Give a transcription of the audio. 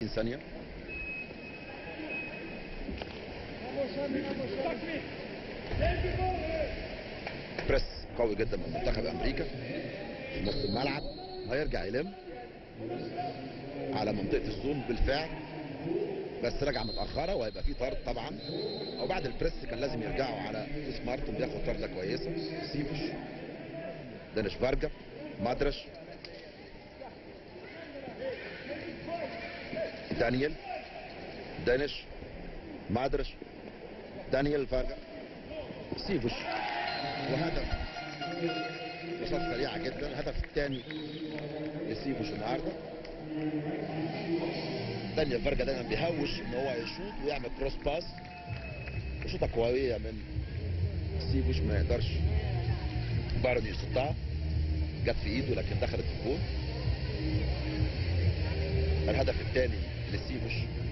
ثانية بريس قوي جدا من منتخب امريكا في نص الملعب هيرجع يلم على منطقة الزون بالفعل بس رجع متأخرة وهيبقى في طرد طبعا وبعد البريس كان لازم يرجعوا على كريس مارتن بياخد طردة كويسة سيفوش دانيش فارجا مدرش دانيال دانيش مدرش دانيال فارجا سيفوش وهدف بساط سريعة جدا الهدف الثاني لسيفوش النهارده دانيال فارجا دايما بيهوش ان هو يشوط ويعمل كروس باس وشوطه قويه من سيفوش ما يقدرش بارون يصدها جت في ايده لكن دخلت في الجول الهدف الثاني لسيفوش